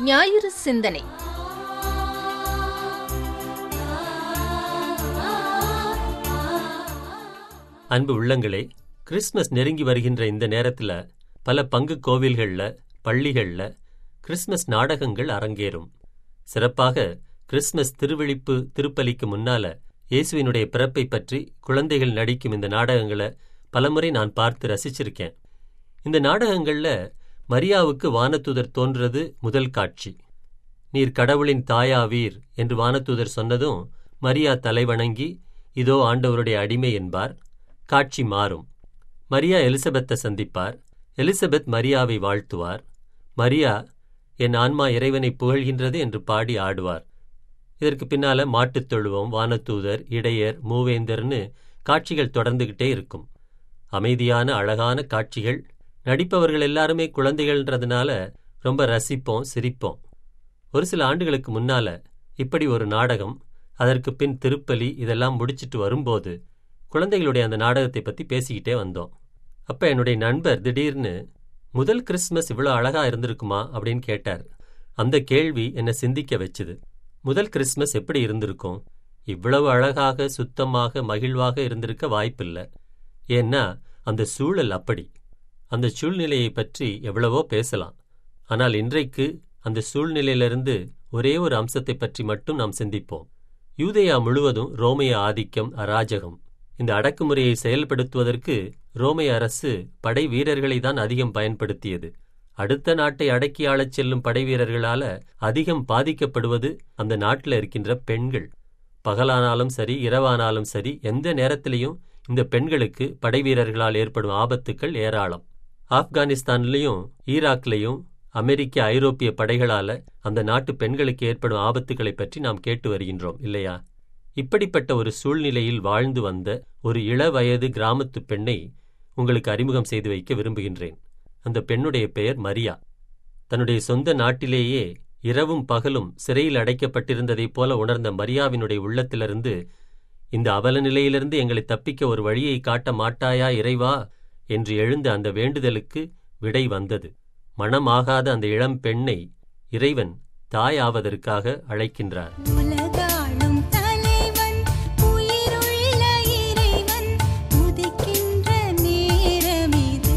ஞாயிறு சிந்தனை அன்பு உள்ளங்களே கிறிஸ்மஸ் நெருங்கி வருகின்ற இந்த நேரத்துல பல பங்கு கோவில்கள்ல பள்ளிகள்ல கிறிஸ்மஸ் நாடகங்கள் அரங்கேறும் சிறப்பாக கிறிஸ்மஸ் திருவிழிப்பு திருப்பலிக்கு முன்னால இயேசுவினுடைய பிறப்பை பற்றி குழந்தைகள் நடிக்கும் இந்த நாடகங்களை பலமுறை நான் பார்த்து ரசிச்சிருக்கேன் இந்த நாடகங்கள்ல மரியாவுக்கு வானதூதர் தோன்றது முதல் காட்சி நீர் கடவுளின் தாயாவீர் என்று வானதூதர் சொன்னதும் மரியா தலைவணங்கி இதோ ஆண்டவருடைய அடிமை என்பார் காட்சி மாறும் மரியா எலிசபெத்தை சந்திப்பார் எலிசபெத் மரியாவை வாழ்த்துவார் மரியா என் ஆன்மா இறைவனை புகழ்கின்றது என்று பாடி ஆடுவார் இதற்கு பின்னால மாட்டுத் தொழுவம் வானதூதர் இடையர் மூவேந்தர்னு காட்சிகள் தொடர்ந்துகிட்டே இருக்கும் அமைதியான அழகான காட்சிகள் நடிப்பவர்கள் எல்லாருமே குழந்தைகள்ன்றதுனால ரொம்ப ரசிப்போம் சிரிப்போம் ஒரு சில ஆண்டுகளுக்கு முன்னால இப்படி ஒரு நாடகம் அதற்கு பின் திருப்பலி இதெல்லாம் முடிச்சிட்டு வரும்போது குழந்தைகளுடைய அந்த நாடகத்தை பத்தி பேசிக்கிட்டே வந்தோம் அப்ப என்னுடைய நண்பர் திடீர்னு முதல் கிறிஸ்மஸ் இவ்வளவு அழகா இருந்திருக்குமா அப்படின்னு கேட்டார் அந்த கேள்வி என்னை சிந்திக்க வச்சுது முதல் கிறிஸ்மஸ் எப்படி இருந்திருக்கும் இவ்வளவு அழகாக சுத்தமாக மகிழ்வாக இருந்திருக்க வாய்ப்பில்லை ஏன்னா அந்த சூழல் அப்படி அந்த சூழ்நிலையை பற்றி எவ்வளவோ பேசலாம் ஆனால் இன்றைக்கு அந்த சூழ்நிலையிலிருந்து ஒரே ஒரு அம்சத்தை பற்றி மட்டும் நாம் சிந்திப்போம் யூதேயா முழுவதும் ரோமைய ஆதிக்கம் அராஜகம் இந்த அடக்குமுறையை செயல்படுத்துவதற்கு ரோமைய அரசு படை வீரர்களை தான் அதிகம் பயன்படுத்தியது அடுத்த நாட்டை அடக்கி ஆளச் செல்லும் படை வீரர்களால அதிகம் பாதிக்கப்படுவது அந்த நாட்டில் இருக்கின்ற பெண்கள் பகலானாலும் சரி இரவானாலும் சரி எந்த நேரத்திலையும் இந்த பெண்களுக்கு படை வீரர்களால் ஏற்படும் ஆபத்துக்கள் ஏராளம் ஆப்கானிஸ்தான்லயும் ஈராக்லயும் அமெரிக்க ஐரோப்பிய படைகளால அந்த நாட்டு பெண்களுக்கு ஏற்படும் ஆபத்துக்களை பற்றி நாம் கேட்டு வருகின்றோம் இல்லையா இப்படிப்பட்ட ஒரு சூழ்நிலையில் வாழ்ந்து வந்த ஒரு இளவயது கிராமத்து பெண்ணை உங்களுக்கு அறிமுகம் செய்து வைக்க விரும்புகின்றேன் அந்த பெண்ணுடைய பெயர் மரியா தன்னுடைய சொந்த நாட்டிலேயே இரவும் பகலும் சிறையில் அடைக்கப்பட்டிருந்ததைப் போல உணர்ந்த மரியாவினுடைய உள்ளத்திலிருந்து இந்த அவல நிலையிலிருந்து எங்களை தப்பிக்க ஒரு வழியை காட்ட மாட்டாயா இறைவா என்று எழுந்த அந்த வேண்டுதலுக்கு விடை வந்தது மணமாகாத அந்த இளம் பெண்ணை இறைவன் தாயாவதற்காக அழைக்கின்றார் உலகாளும் தலைவன் உயிருள்ள இறைவன் உதிக்கின்ற நேரமிது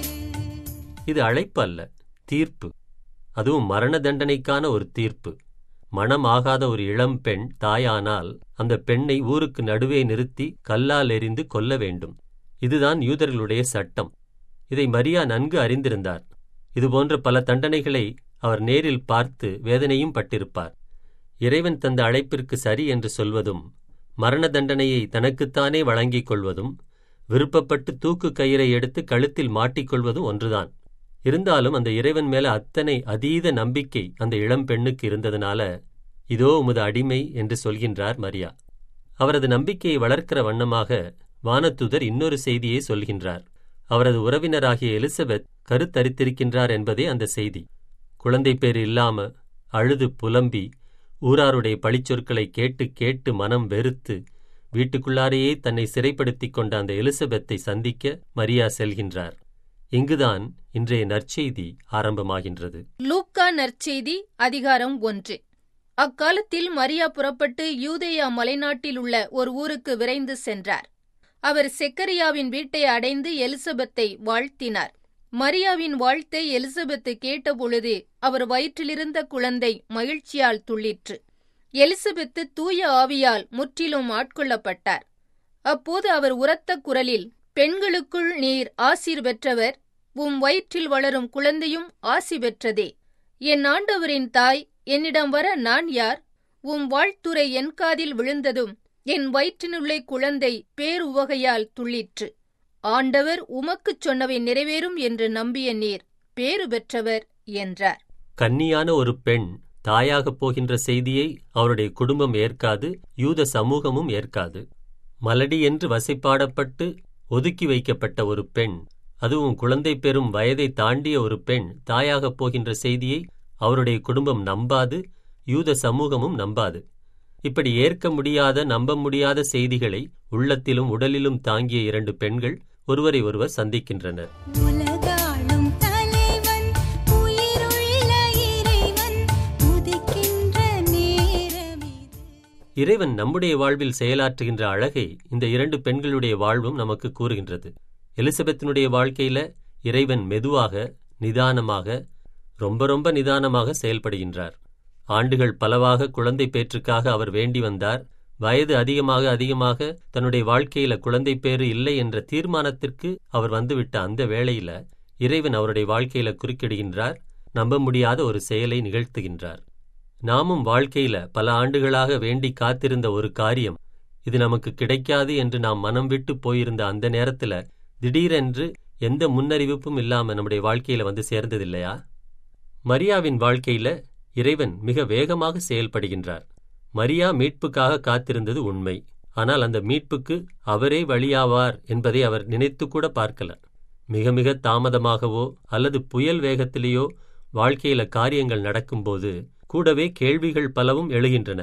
இது அழைப்பு அல்ல தீர்ப்பு அதுவும் மரண தண்டனைக்கான ஒரு தீர்ப்பு மணமாகாத ஒரு இளம் பெண் தாயானால் அந்த பெண்ணை ஊருக்கு நடுவே நிறுத்தி கல்லால் எறிந்து கொல்ல வேண்டும் இதுதான் யூதர்களுடைய சட்டம் இதை மரியா நன்கு அறிந்திருந்தார் இதுபோன்ற பல தண்டனைகளை அவர் நேரில் பார்த்து வேதனையும் பட்டிருப்பார் இறைவன் தந்த அழைப்பிற்கு சரி என்று சொல்வதும் மரண தண்டனையை தனக்குத்தானே வழங்கிக் கொள்வதும் விருப்பப்பட்டு தூக்கு கயிறை எடுத்து கழுத்தில் மாட்டிக்கொள்வதும் ஒன்றுதான் இருந்தாலும் அந்த இறைவன் மேல அத்தனை அதீத நம்பிக்கை அந்த இளம் பெண்ணுக்கு இருந்ததுனால இதோ உமது அடிமை என்று சொல்கின்றார் மரியா அவரது நம்பிக்கையை வளர்க்கிற வண்ணமாக வானத்துதர் இன்னொரு செய்தியை சொல்கின்றார் அவரது உறவினராகிய எலிசபெத் கருத்தரித்திருக்கின்றார் என்பதே அந்த செய்தி குழந்தை பேர் இல்லாம அழுது புலம்பி ஊராருடைய பழிச்சொற்களை கேட்டு கேட்டு மனம் வெறுத்து வீட்டுக்குள்ளாரையே தன்னை சிறைப்படுத்திக் கொண்ட அந்த எலிசபெத்தை சந்திக்க மரியா செல்கின்றார் இங்குதான் இன்றைய நற்செய்தி ஆரம்பமாகின்றது லூக்கா நற்செய்தி அதிகாரம் ஒன்று அக்காலத்தில் மரியா புறப்பட்டு யூதேயா மலைநாட்டில் உள்ள ஒரு ஊருக்கு விரைந்து சென்றார் அவர் செக்கரியாவின் வீட்டை அடைந்து எலிசபெத்தை வாழ்த்தினார் மரியாவின் வாழ்த்தை எலிசபெத்து கேட்டபொழுது அவர் வயிற்றிலிருந்த குழந்தை மகிழ்ச்சியால் துள்ளிற்று எலிசபெத்து தூய ஆவியால் முற்றிலும் ஆட்கொள்ளப்பட்டார் அப்போது அவர் உரத்த குரலில் பெண்களுக்குள் நீர் ஆசீர் பெற்றவர் உம் வயிற்றில் வளரும் குழந்தையும் ஆசி பெற்றதே என் ஆண்டவரின் தாய் என்னிடம் வர நான் யார் உம் வாழ்த்துரை என் காதில் விழுந்ததும் என் வயிற்றினுள்ளே குழந்தை பேருவகையால் துள்ளிற்று ஆண்டவர் உமக்குச் சொன்னவை நிறைவேறும் என்று நம்பிய நீர் பேறு பெற்றவர் என்றார் கன்னியான ஒரு பெண் தாயாகப் போகின்ற செய்தியை அவருடைய குடும்பம் ஏற்காது யூத சமூகமும் ஏற்காது மலடி என்று வசைப்பாடப்பட்டு ஒதுக்கி வைக்கப்பட்ட ஒரு பெண் அதுவும் குழந்தை பெறும் வயதை தாண்டிய ஒரு பெண் தாயாகப் போகின்ற செய்தியை அவருடைய குடும்பம் நம்பாது யூத சமூகமும் நம்பாது இப்படி ஏற்க முடியாத நம்ப முடியாத செய்திகளை உள்ளத்திலும் உடலிலும் தாங்கிய இரண்டு பெண்கள் ஒருவரை ஒருவர் சந்திக்கின்றனர் உலகாளும் தலைவன் உயிருள்ள இறைவன் இறைவன் நம்முடைய வாழ்வில் செயலாற்றுகின்ற அழகை இந்த இரண்டு பெண்களுடைய வாழ்வும் நமக்கு கூறுகின்றது எலிசபெத்தினுடைய வாழ்க்கையில இறைவன் மெதுவாக நிதானமாக ரொம்ப ரொம்ப நிதானமாக செயல்படுகின்றார் ஆண்டுகள் பலவாக குழந்தை பேற்றுக்காக அவர் வேண்டி வந்தார் வயது அதிகமாக அதிகமாக தன்னுடைய வாழ்க்கையில குழந்தை பேறு இல்லை என்ற தீர்மானத்திற்கு அவர் வந்துவிட்ட அந்த வேளையில இறைவன் அவருடைய வாழ்க்கையில குறுக்கிடுகின்றார் நம்ப முடியாத ஒரு செயலை நிகழ்த்துகின்றார் நாமும் வாழ்க்கையில பல ஆண்டுகளாக வேண்டி காத்திருந்த ஒரு காரியம் இது நமக்கு கிடைக்காது என்று நாம் மனம் விட்டு போயிருந்த அந்த நேரத்துல திடீரென்று எந்த முன்னறிவிப்பும் இல்லாம நம்முடைய வாழ்க்கையில வந்து சேர்ந்ததில்லையா மரியாவின் வாழ்க்கையில இறைவன் மிக வேகமாக செயல்படுகின்றார் மரியா மீட்புக்காக காத்திருந்தது உண்மை ஆனால் அந்த மீட்புக்கு அவரே வழியாவார் என்பதை அவர் நினைத்து கூட பார்க்கல மிக மிக தாமதமாகவோ அல்லது புயல் வேகத்திலேயோ வாழ்க்கையில காரியங்கள் நடக்கும்போது கூடவே கேள்விகள் பலவும் எழுகின்றன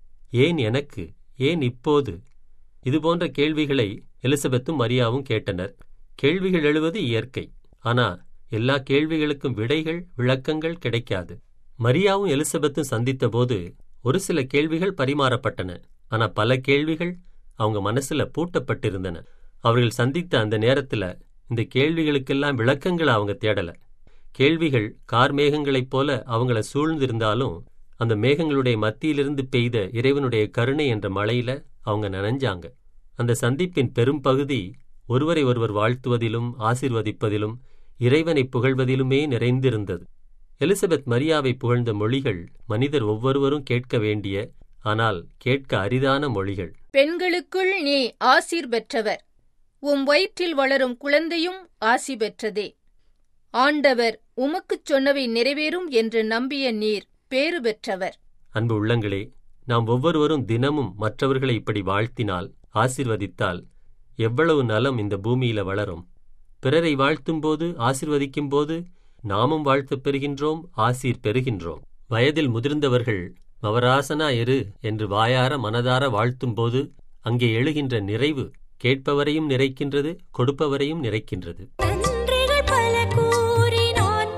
ஏன் எனக்கு ஏன் இப்போது இதுபோன்ற கேள்விகளை எலிசபெத்தும் மரியாவும் கேட்டனர் கேள்விகள் எழுவது இயற்கை ஆனா எல்லா கேள்விகளுக்கும் விடைகள் விளக்கங்கள் கிடைக்காது மரியாவும் எலிசபெத்தும் சந்தித்தபோது ஒரு சில கேள்விகள் பரிமாறப்பட்டன ஆனா பல கேள்விகள் அவங்க மனசுல பூட்டப்பட்டிருந்தன அவர்கள் சந்தித்த அந்த நேரத்துல இந்த கேள்விகளுக்கெல்லாம் விளக்கங்களை அவங்க தேடல கேள்விகள் கார் மேகங்களைப் போல அவங்கள சூழ்ந்திருந்தாலும் அந்த மேகங்களுடைய மத்தியிலிருந்து பெய்த இறைவனுடைய கருணை என்ற மழையில அவங்க நனைஞ்சாங்க அந்த சந்திப்பின் பெரும் பகுதி ஒருவரை ஒருவர் வாழ்த்துவதிலும் ஆசிர்வதிப்பதிலும் இறைவனை புகழ்வதிலுமே நிறைந்திருந்தது எலிசபெத் மரியாவை புகழ்ந்த மொழிகள் மனிதர் ஒவ்வொருவரும் கேட்க வேண்டிய ஆனால் கேட்க அரிதான மொழிகள் பெண்களுக்குள் நீ ஆசீர் பெற்றவர் உம் வயிற்றில் வளரும் குழந்தையும் ஆசி பெற்றதே ஆண்டவர் உமக்குச் சொன்னவை நிறைவேறும் என்று நம்பிய நீர் பேறு பெற்றவர் அன்பு உள்ளங்களே நாம் ஒவ்வொருவரும் தினமும் மற்றவர்களை இப்படி வாழ்த்தினால் ஆசிர்வதித்தால் எவ்வளவு நலம் இந்த பூமியில வளரும் பிறரை வாழ்த்தும்போது ஆசிர்வதிக்கும்போது நாமும் வாழ்த்துப் பெறுகின்றோம் ஆசீர் பெறுகின்றோம் வயதில் முதிர்ந்தவர்கள் மவராசனா இரு என்று வாயார மனதார வாழ்த்தும்போது அங்கே எழுகின்ற நிறைவு கேட்பவரையும் நிறைக்கின்றது கொடுப்பவரையும் நிறைக்கின்றது நன்றிகள் பல கூறி நான்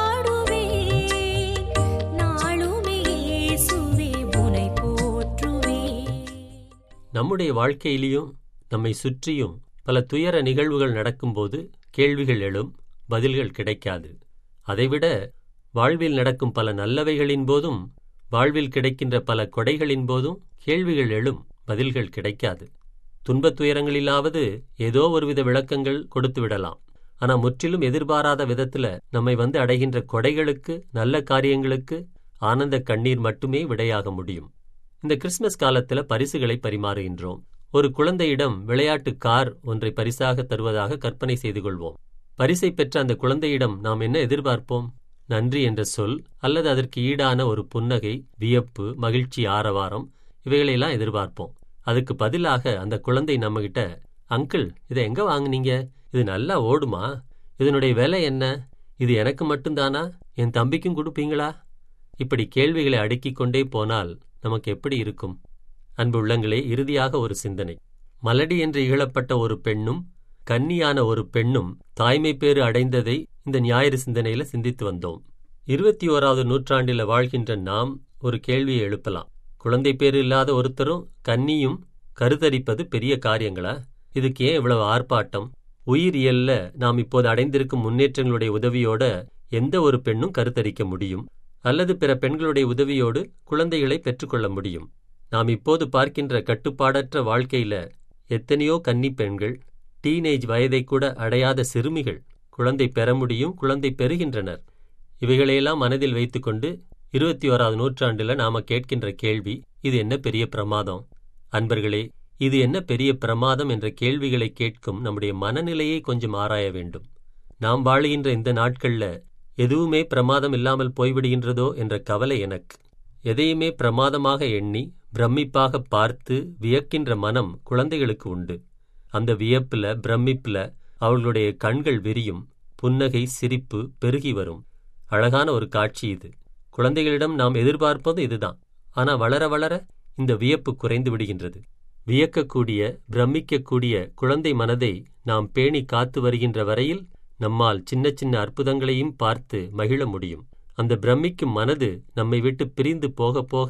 பாடுவேன் நாளுமே இயேசுவே உனை போற்றுவேன் நம்முடைய வாழ்க்கையிலும் நம்மை சுற்றியும் பல துயர நிகழ்வுகள் நடக்கும்போது கேள்விகள் எழும் பதில்கள் கிடைக்காது அதைவிட வாழ்வில் நடக்கும் பல நல்லவைகளின் போதும் வாழ்வில் கிடைக்கின்ற பல கொடைகளின் போதும் கேள்விகள் எழும் பதில்கள் கிடைக்காது துன்பத் துயரங்களிலாவது ஏதோ ஒருவித விளக்கங்கள் கொடுத்து விடலாம் ஆனா முற்றிலும் எதிர்பாராத விதத்துல நம்மை வந்து அடைகின்ற கொடைகளுக்கு நல்ல காரியங்களுக்கு ஆனந்த கண்ணீர் மட்டுமே விடையாக முடியும் இந்த கிறிஸ்மஸ் காலத்துல பரிசுகளை பரிமாறுகின்றோம் ஒரு குழந்தையிடம் விளையாட்டு கார் ஒன்றை பரிசாக தருவதாக கற்பனை செய்து கொள்வோம் பரிசை பெற்ற அந்த குழந்தையிடம் நாம் என்ன எதிர்பார்ப்போம் நன்றி என்ற சொல் அல்லது அதற்கு ஈடான ஒரு புன்னகை வியப்பு மகிழ்ச்சி ஆரவாரம் இவைகளையெல்லாம் எதிர்பார்ப்போம் அதுக்கு பதிலாக அந்த குழந்தை நம்மகிட்ட அங்கிள் இதை எங்க வாங்குனீங்க இது நல்லா ஓடுமா இதனுடைய விலை என்ன இது எனக்கு மட்டும்தானா என் தம்பிக்கும் கொடுப்பீங்களா இப்படி கேள்விகளை அடுக்கிக் கொண்டே போனால் நமக்கு எப்படி இருக்கும் அன்பு உள்ளங்களே இறுதியாக ஒரு சிந்தனை மலடி என்று இகழப்பட்ட ஒரு பெண்ணும் கன்னியான ஒரு பெண்ணும் தாய்மை பேறு அடைந்ததை இந்த ஞாயிறு சிந்தனையில சிந்தித்து வந்தோம் இருபத்தி ஓராவது நூற்றாண்டில வாழ்கின்ற நாம் ஒரு கேள்வியை எழுப்பலாம் குழந்தை பேறு இல்லாத ஒருத்தரும் கன்னியும் கருத்தரிப்பது பெரிய காரியங்களா இதுக்கு ஏன் இவ்வளவு ஆர்ப்பாட்டம் உயிரியல்ல நாம் இப்போது அடைந்திருக்கும் முன்னேற்றங்களுடைய உதவியோட எந்த ஒரு பெண்ணும் கருத்தரிக்க முடியும் அல்லது பிற பெண்களுடைய உதவியோடு குழந்தைகளை பெற்றுக்கொள்ள முடியும் நாம் இப்போது பார்க்கின்ற கட்டுப்பாடற்ற வாழ்க்கையில எத்தனையோ கன்னி பெண்கள் டீனேஜ் வயதை கூட அடையாத சிறுமிகள் குழந்தை பெற முடியும் குழந்தை பெறுகின்றனர் இவைகளையெல்லாம் மனதில் வைத்துக்கொண்டு இருபத்தி ஓராவது நூற்றாண்டுல நாம கேட்கின்ற கேள்வி இது என்ன பெரிய பிரமாதம் அன்பர்களே இது என்ன பெரிய பிரமாதம் என்ற கேள்விகளை கேட்கும் நம்முடைய மனநிலையை கொஞ்சம் ஆராய வேண்டும் நாம் வாழுகின்ற இந்த நாட்கள்ல எதுவுமே பிரமாதம் இல்லாமல் போய்விடுகின்றதோ என்ற கவலை எனக்கு எதையுமே பிரமாதமாக எண்ணி பிரமிப்பாக பார்த்து வியக்கின்ற மனம் குழந்தைகளுக்கு உண்டு அந்த வியப்புல பிரமிப்புல அவர்களுடைய கண்கள் விரியும் புன்னகை சிரிப்பு பெருகி வரும் அழகான ஒரு காட்சி இது குழந்தைகளிடம் நாம் எதிர்பார்ப்பது இதுதான் ஆனா வளர வளர இந்த வியப்பு குறைந்து விடுகின்றது வியக்கக்கூடிய பிரமிக்கக்கூடிய குழந்தை மனதை நாம் பேணி காத்து வருகின்ற வரையில் நம்மால் சின்ன சின்ன அற்புதங்களையும் பார்த்து மகிழ முடியும் அந்த பிரமிக்கும் மனது நம்மை விட்டு பிரிந்து போக போக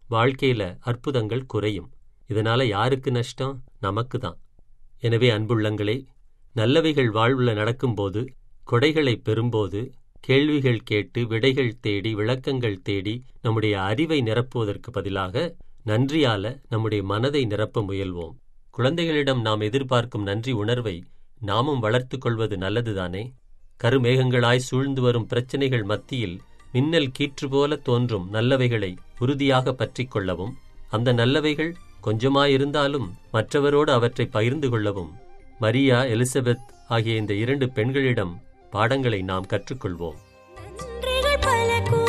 வாழ்க்கையில அற்புதங்கள் குறையும் இதனால யாருக்கு நஷ்டம் நமக்கு தான் எனவே அன்புள்ளங்களே நல்லவைகள் வாழ்வுல நடக்கும்போது கொடைகளை பெறும்போது கேள்விகள் கேட்டு விடைகள் தேடி விளக்கங்கள் தேடி நம்முடைய அறிவை நிரப்புவதற்கு பதிலாக நன்றியால நம்முடைய மனதை நிரப்ப முயல்வோம் குழந்தைகளிடம் நாம் எதிர்பார்க்கும் நன்றி உணர்வை நாமும் வளர்த்துக் கொள்வது நல்லதுதானே கருமேகங்களாய் சூழ்ந்து வரும் பிரச்சனைகள் மத்தியில் மின்னல் கீற்று போல தோன்றும் நல்லவைகளை உறுதியாக பற்றிக் கொள்ளவும் அந்த நல்லவைகள் கொஞ்சமாயிருந்தாலும் மற்றவரோடு அவற்றை பகிர்ந்து கொள்ளவும் மரியா எலிசபெத் ஆகிய இந்த இரண்டு பெண்களிடம் பாடங்களை நாம் கற்றுக்கொள்வோம் நன்றிகள் பல